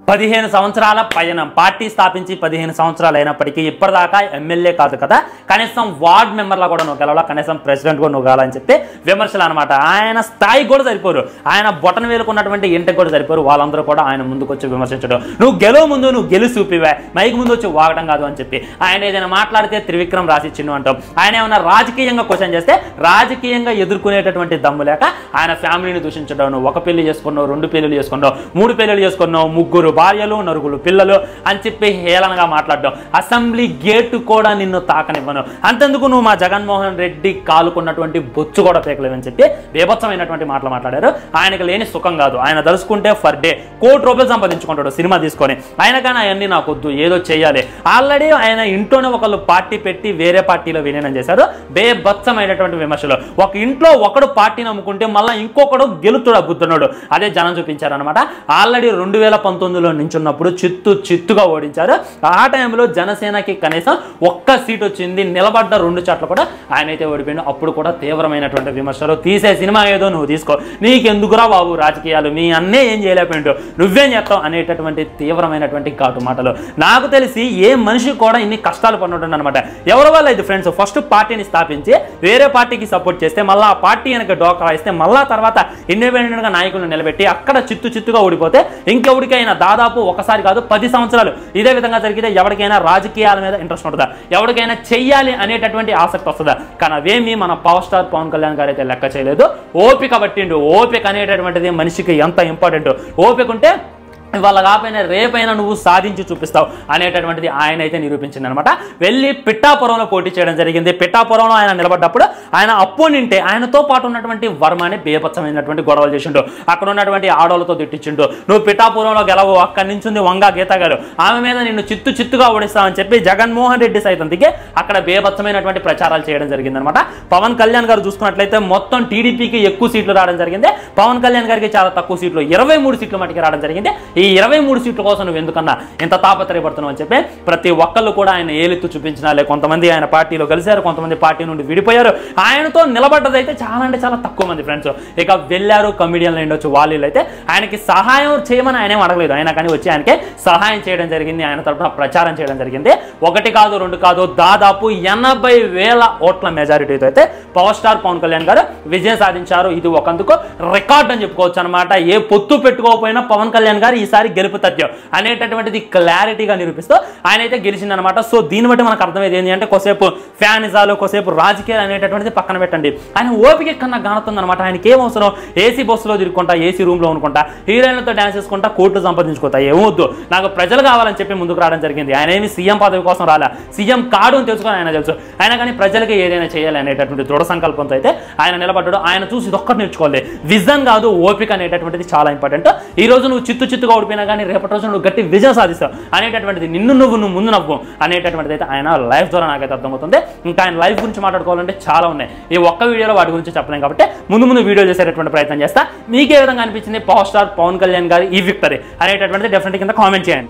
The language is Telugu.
పదిహేను సంవత్సరాల పయనం పార్టీ స్థాపించి పదిహేను సంవత్సరాలు అయినప్పటికీ ఇప్పటిదాకా ఎమ్మెల్యే కాదు కదా కనీసం వార్డ్ మెంబర్లా కూడా నువ్వు గెలవాలా కనీసం ప్రెసిడెంట్ కూడా నువ్వు కావాలని చెప్పి విమర్శలు అనమాట ఆయన స్థాయి కూడా సరిపోరు ఆయన బొటన వేలుకున్నటువంటి ఇంటికి కూడా సరిపోరు వాళ్ళందరూ కూడా ఆయన ముందుకు వచ్చి విమర్శించడం నువ్వు గెలువ ముందు నువ్వు గెలు చూపివే మైక్ ముందు వచ్చి వాగడం కాదు అని చెప్పి ఆయన ఏదైనా మాట్లాడితే త్రివిక్రమ్ రాసిచ్చిండు అంటాం ఆయన ఏమైనా రాజకీయంగా క్వశ్చన్ చేస్తే రాజకీయంగా ఎదుర్కొనేటటువంటి దమ్ము లేక ఆయన ఫ్యామిలీని దూషించడం నువ్వు ఒక పెళ్లి చేసుకున్నావు రెండు పెళ్లిళ్ళు చేసుకున్నావు మూడు పెళ్లిళ్ళు చేసుకున్నావు ముగ్గురు భార్యలు నలుగురు పిల్లలు అని చెప్పి హేళనగా మాట్లాడడం అసెంబ్లీ గేటు కూడా నిన్ను తాకనివ్వను అంతెందుకు నువ్వు మా జగన్మోహన్ రెడ్డి కాలుకున్నటువంటి బొచ్చు కూడా పేకలేదని చెప్పి బీభత్సమైనటువంటి మాటలు మాట్లాడారు ఆయనకు లేని సుఖం కాదు ఆయన దలుచుకుంటే ఫర్ డే కోటి రూపాయలు సంపాదించుకుంటాడు సినిమా తీసుకొని ఆయన కానీ అవన్నీ నాకు వద్దు ఏదో చేయాలి ఆల్రెడీ ఆయన ఇంట్లోనే ఒకళ్ళు పార్టీ పెట్టి వేరే పార్టీలో విలీనం చేశారు బేభత్సమైనటువంటి విమర్శలు ఒక ఇంట్లో ఒకడు పార్టీ నమ్ముకుంటే మళ్ళీ ఇంకొకడు గెలుతుడు బుద్ధున్నాడు అదే జనం చూపించారనమాట ఆల్రెడీ రెండు వేల పంతొమ్మిదిలో నించున్నప్పుడు చిత్తు చిత్తుగా ఓడించారు ఆ టైంలో జనసేనకి కనీసం ఒక్క సీట్ వచ్చింది నిలబడ్డ రెండు చోట్ల కూడా ఆయన అయితే ఓడిపోయిండు అప్పుడు కూడా తీవ్రమైనటువంటి విమర్శలు తీసే సినిమా ఏదో నువ్వు తీసుకో నీకెందుకురా బాబు రాజకీయాలు మీ అన్నే ఏం చేయలేకపోయిండు నువ్వేం చేస్తావు అనేటటువంటి తీవ్రమైనటువంటి ఘాటు మాటలు నాకు తెలిసి ఏ మనిషి కూడా ఇన్ని కష్టాలు పడుతుంటుంది అనమాట ఎవరి వల్ల ఇది ఫ్రెండ్స్ ఫస్ట్ పార్టీని స్థాపించి వేరే పార్టీకి సపోర్ట్ చేస్తే మళ్ళీ ఆ పార్టీ వెనక డోకరా ఇస్తే మళ్ళా తర్వాత ఇండిపెండెంట్గా నాయకులను నిలబెట్టి అక్కడ చిత్తు చిత్తుగా ఓడిపోతే ఇంకెవరికైనా దాదాపు ఒకసారి కాదు పది సంవత్సరాలు ఇదే విధంగా జరిగితే ఎవరికైనా రాజకీయాల మీద ఇంట్రెస్ట్ ఉంటుందా ఎవరికైనా చెయ్యాలి అనేటటువంటి ఆసక్తి వస్తుందా కానీ అవేమి మన పవర్ స్టార్ పవన్ కళ్యాణ్ గారు అయితే లెక్క చేయలేదు ఓపిక పట్టిండు ఓపిక అనేటటువంటిది మనిషికి ఎంత ఇంపార్టెంట్ ఓపిక ఉంటే వాళ్ళ కాకపోయినా రేపైనా నువ్వు సాధించి చూపిస్తావు అనేటటువంటిది ఆయన అయితే నిరూపించింది అనమాట వెళ్ళి పిట్టాపురంలో పోటీ చేయడం జరిగింది పిట్టాపురంలో ఆయన నిలబడ్డప్పుడు ఆయన అపోనెంటే ఆయనతో పాటు ఉన్నటువంటి వర్మని బేపచ్చమైనటువంటి గొడవలు చేసిండు అక్కడ ఉన్నటువంటి ఆడోళ్ళతో తిట్టించిండు నువ్వు పిట్టాపురంలో గెలవు అక్కడి నుంచి ఉంది వంగా గీత గారు ఆమె మీద నిన్ను చిత్తు చిత్తుగా ఓడిస్తామని చెప్పి జగన్మోహన్ రెడ్డి సైతం దిగి అక్కడ బేభత్సమైనటువంటి ప్రచారాలు చేయడం జరిగిందనమాట పవన్ కళ్యాణ్ గారు చూసుకున్నట్లయితే మొత్తం టీడీపీకి ఎక్కువ సీట్లు రావడం జరిగింది పవన్ కళ్యాణ్ గారికి చాలా తక్కువ సీట్లు ఇరవై మూడు సీట్లు మటుకు రావడం జరిగింది ఈ ఇరవై మూడు సీట్ల కోసం నువ్వు ఎందుకన్నా ఇంత తాపత్రయపడుతున్నావు అని చెప్పి ప్రతి ఒక్కళ్ళు కూడా ఆయన ఏలెత్తు చూపించినాలే కొంతమంది ఆయన పార్టీలో కలిశారు కొంతమంది పార్టీ నుండి విడిపోయారు ఆయనతో నిలబడ్డదైతే చాలా అంటే చాలా తక్కువ మంది ఫ్రెండ్స్ ఇక వెళ్ళారు కమిడియన్లు ఉండొచ్చు వాళ్ళు అయితే ఆయనకి సహాయం చేయమని ఆయన ఏం అడగలేదు ఆయన కానీ వచ్చి ఆయనకి సహాయం చేయడం జరిగింది ఆయన తరఫున ప్రచారం చేయడం జరిగింది ఒకటి కాదు రెండు కాదు దాదాపు ఎనభై వేల ఓట్ల మెజారిటీతో అయితే పవర్ స్టార్ పవన్ కళ్యాణ్ గారు విజయం సాధించారు ఇది ఒకందుకు రికార్డ్ అని చెప్పుకోవచ్చు అనమాట ఏ పొత్తు పెట్టుకోకపోయినా పవన్ కళ్యాణ్ గారు ఈసారి గెలుపు తథ్యం అనేటటువంటిది క్లారిటీగా నిరూపిస్తూ ఆయన అయితే గెలిచిందనమాట సో దీన్ని బట్టి మనకు అర్థమైంది ఏంటి అంటే కొసేపు ఫ్యానిజాలు కొసేపు రాజకీయాలు అనేటటువంటిది పక్కన పెట్టండి ఆయన ఓపిక కన్నా గానుతుంది అనమాట ఆయనకి ఏం అవసరం ఏసీ బస్సులో తిరుగుకుంటా ఏసీ రూమ్లో అనుకుంటా హీరోయిన్లతో డ్యాన్స్ చేసుకుంటా కోట్లు సంపాదించుకుంటా ఏమొద్దు నాకు ప్రజలు కావాలని చెప్పి ముందుకు రావడం జరిగింది ఆయన ఏమి సీఎం పదవి కోసం రాలా సీఎం కాడు అని తెలుసుకొని ఆయన తెలుసు ఆయన కానీ ప్రజలకి ఏదైనా చేయాలి అనేటటువంటి దృఢ సంకల్పంతో అయితే ఆయన నిలబడ్డాడు ఆయన చూసి ఇదొక్కటి నేర్చుకోవాలి విజన్ కాదు ఓపిక అనేటటువంటిది చాలా ఇంపార్టెంట్ ఈ రోజు నువ్వు చిత్తు చిత్తుగా ఓడిపోయినా కానీ రేపటి రోజు నువ్వు గట్టి విజయం సాధిస్తావు అనేటటువంటిది నిన్ను నువ్వు నువ్వు ముందు నవ్వు అనేటటువంటిది అయితే ఆయన లైఫ్ ద్వారా నాకైతే అర్థమవుతుంది ఇంకా ఆయన లైఫ్ గురించి మాట్లాడుకోవాలంటే చాలా ఉన్నాయి ఈ ఒక్క వీడియోలో వాటి గురించి చెప్పలేం కాబట్టి ముందు ముందు వీడియో చేసేటటువంటి ప్రయత్నం చేస్తా మీకు ఏ విధంగా అనిపించింది పవర్ స్టార్ పవన్ కళ్యాణ్ గారి ఈ విక్టరీ అనేటటువంటిది డెఫినెట్ కింద కామెంట్ చేయండి